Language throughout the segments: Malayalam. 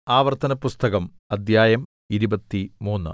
ആവർത്തനപുസ്തകം അദ്ധ്യായം ഇരുപത്തിമൂന്ന്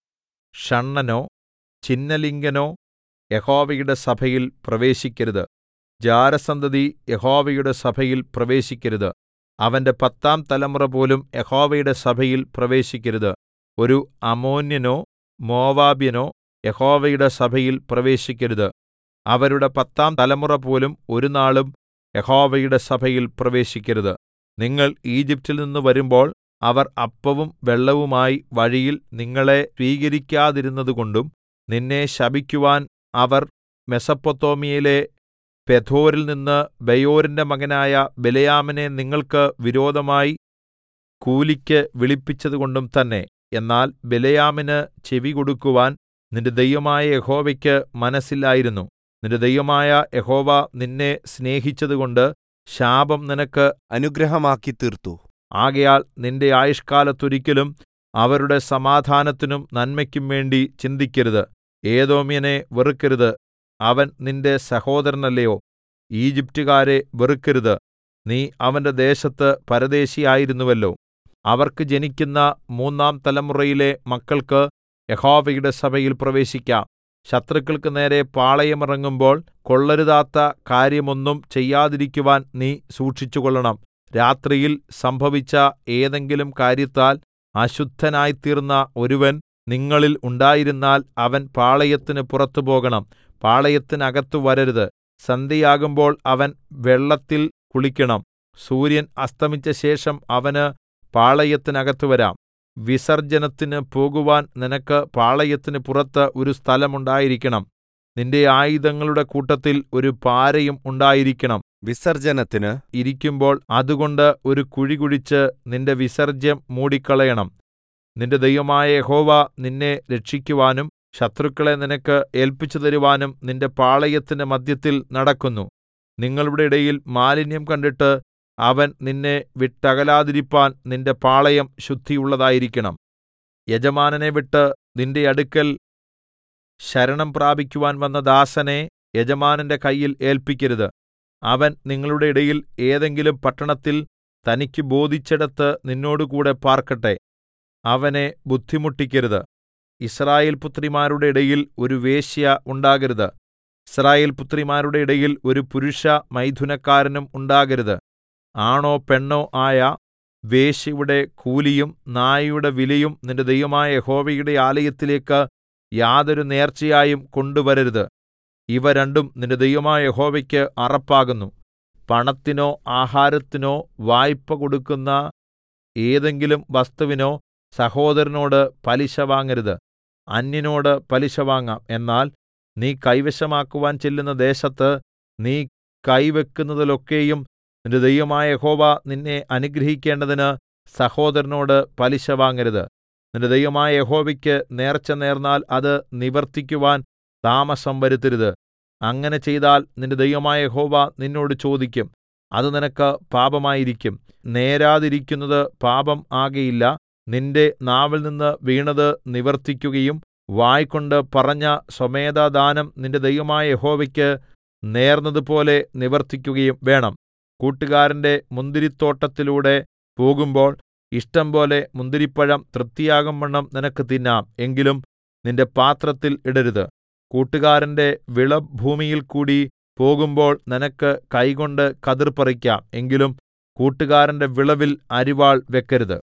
ഷണ്ഡനോ ഛിന്നലിംഗനോ യഹോവയുടെ സഭയിൽ പ്രവേശിക്കരുത് ജാരസന്തതി യഹോവയുടെ സഭയിൽ പ്രവേശിക്കരുത് അവന്റെ പത്താം തലമുറപോലും യഹോവയുടെ സഭയിൽ പ്രവേശിക്കരുത് ഒരു അമ്മോന്യനോ മോവാബ്യനോ യഹോവയുടെ സഭയിൽ പ്രവേശിക്കരുത് അവരുടെ പത്താം തലമുറപോലും ഒരുനാളും യഹോവയുടെ സഭയിൽ പ്രവേശിക്കരുത് നിങ്ങൾ ഈജിപ്റ്റിൽ നിന്ന് വരുമ്പോൾ അവർ അപ്പവും വെള്ളവുമായി വഴിയിൽ നിങ്ങളെ സ്വീകരിക്കാതിരുന്നതുകൊണ്ടും നിന്നെ ശപിക്കുവാൻ അവർ മെസൊപ്പൊത്താമ്യയിലെ പെഥോരിൽ നിന്ന് ബെയോരിന്റെ മകനായ ബിലെയാമിനെ നിങ്ങൾക്ക് വിരോധമായി കൂലിക്ക് വിളിപ്പിച്ചതുകൊണ്ടും തന്നെ എന്നാൽ ബിലെയാമിന് ചെവികൊടുക്കുവാൻ നിന്റെ ദൈവമായ യഹോവയ്ക്ക് മനസ്സില്ലായിരുന്നു നിന്റെ ദൈവമായ യഹോവ നിന്നെ സ്നേഹിച്ചതുകൊണ്ട് ശാപം നിനക്ക് അനുഗ്രഹമാക്കിത്തീർത്തു ആകയാൽ നിന്റെ ആയുഷ്കാലത്തൊരിക്കലും അവരുടെ സമാധാനത്തിനും നന്മയ്ക്കും വേണ്ടി ചിന്തിക്കരുത് ഏദോമ്യനെ വെറുക്കരുത് അവൻ നിന്റെ സഹോദരനല്ലയോ ഈജിപ്റ്റുകാരെ വെറുക്കരുത് നീ അവന്റെ ദേശത്ത് പരദേശിയായിരുന്നുവല്ലോ അവർക്ക് ജനിക്കുന്ന മൂന്നാം തലമുറയിലെ മക്കൾക്ക് യഹോവയുടെ സഭയിൽ പ്രവേശിക്കാം ശത്രുക്കൾക്ക് നേരെ പാളയമിറങ്ങുമ്പോൾ കൊള്ളരുതാത്ത കാര്യമൊന്നും ചെയ്യാതിരിക്കുവാൻ നീ സൂക്ഷിച്ചുകൊള്ളണം രാത്രിയിൽ സംഭവിച്ച ഏതെങ്കിലും കാര്യത്താൽ അശുദ്ധനായിത്തീർന്ന ഒരുവൻ നിങ്ങളിൽ ഉണ്ടായിരുന്നാൽ അവൻ പാളയത്തിന് പുറത്തു പോകണം പാളയത്തിനകത്തു വരരുത് സന്ധ്യയാകുമ്പോൾ അവൻ വെള്ളത്തിൽ കുളിക്കണം സൂര്യൻ അസ്തമിച്ച ശേഷം അവന് പാളയത്തിനകത്ത് വരാം വിസർജ്ജനത്തിന് പോകുവാൻ നിനക്ക് പാളയത്തിന് പുറത്ത് ഒരു സ്ഥലം ഉണ്ടായിരിക്കണം നിന്റെ ആയുധങ്ങളുടെ കൂട്ടത്തിൽ ഒരു പാരയും ഉണ്ടായിരിക്കണം വിസർജനത്തിന് ഇരിക്കുമ്പോൾ അതുകൊണ്ട് ഒരു കുഴി കുഴിച്ച് നിന്റെ വിസർജ്യം മൂടിക്കളയണം നിന്റെ ദൈവമായ യഹോവ നിന്നെ രക്ഷിക്കുവാനും ശത്രുക്കളെ നിനക്ക് ഏല്പിച്ചു തരുവാനും നിന്റെ പാളയത്തിന്റെ മദ്ധ്യത്തിൽ നടക്കുന്നു നിങ്ങളുടെ ഇടയിൽ മാലിന്യം കണ്ടിട്ട് അവൻ നിന്നെ വിട്ടകലാതിരിപ്പാൻ നിന്റെ പാളയം ശുദ്ധിയുള്ളതായിരിക്കണം യജമാനനെ വിട്ട് നിന്റെ അടുക്കൽ ശരണം പ്രാപിക്കുവാൻ വന്ന ദാസനെ യജമാനന്റെ കയ്യിൽ ഏല്പിക്കരുത് അവൻ നിങ്ങളുടെ ഇടയിൽ ഏതെങ്കിലും പട്ടണത്തിൽ തനിക്ക് ബോധിച്ചിടത്ത് നിന്നോടുകൂടെ പാർക്കട്ടെ അവനെ ബുദ്ധിമുട്ടിക്കരുത് ഇസ്രായേൽ പുത്രിമാരുടെ ഇടയിൽ ഒരു വേശ്യ ഉണ്ടാകരുത് ഇസ്രായേൽ പുത്രിമാരുടെ ഇടയിൽ ഒരു പുരുഷ മൈഥുനക്കാരനും ഉണ്ടാകരുത് ആണോ പെണ്ണോ ആയ വേശ്യയുടെ കൂലിയും നായയുടെ വിലയും നിന്റെ ദൈവമായ യഹോവയുടെ ആലയത്തിലേക്ക് യാതൊരു നേർച്ചയായും കൊണ്ടുവരരുത് ഇവ രണ്ടും നിന്റെ ദൈവമായ യഹോവയ്ക്ക് അറപ്പാകുന്നു പണത്തിനോ ആഹാരത്തിനോ വായ്പ കൊടുക്കുന്ന ഏതെങ്കിലും വസ്തുവിനോ സഹോദരനോട് പലിശ വാങ്ങരുത് അന്യനോട് പലിശ വാങ്ങാം എന്നാൽ നീ കൈവശമാക്കുവാൻ ചെല്ലുന്ന ദേശത്ത് നീ കൈവെക്കുന്നതിലൊക്കെയും നിന്റെ ദൈവമായ യഹോവ നിന്നെ അനുഗ്രഹിക്കേണ്ടതിന് സഹോദരനോട് പലിശ വാങ്ങരുത് നിന്റെ ദൈവമായ യഹോവയ്ക്ക് നേർച്ച നേർന്നാൽ അത് നിവർത്തിക്കുവാൻ താമസം വരുത്തരുത് അങ്ങനെ ചെയ്താൽ നിന്റെ ദൈവമായ യഹോവ നിന്നോട് ചോദിക്കും അത് നിനക്ക് പാപമായിരിക്കും നേരാതിരിക്കുന്നത് പാപം ആകയില്ല നിന്റെ നാവിൽ നിന്ന് വീണത് നിവർത്തിക്കുകയും വായ്കൊണ്ട് പറഞ്ഞ സ്വമേധാദാനം നിന്റെ ദൈവമായ യഹോവയ്ക്ക് നേർന്നതുപോലെ നിവർത്തിക്കുകയും വേണം കൂട്ടുകാരന്റെ മുന്തിരിത്തോട്ടത്തിലൂടെ പോകുമ്പോൾ ഇഷ്ടം പോലെ മുന്തിരിപ്പഴം തൃപ്തിയാകുംവണ്ണം നിനക്ക് തിന്നാം എങ്കിലും നിന്റെ പാത്രത്തിൽ ഇടരുത് കൂട്ടുകാരന്റെ വിളഭൂമിയിൽ കൂടി പോകുമ്പോൾ നിനക്ക് കൈകൊണ്ട് കതിർ പറിക്കാം എങ്കിലും കൂട്ടുകാരന്റെ വിളവിൽ അരിവാൾ വെക്കരുത്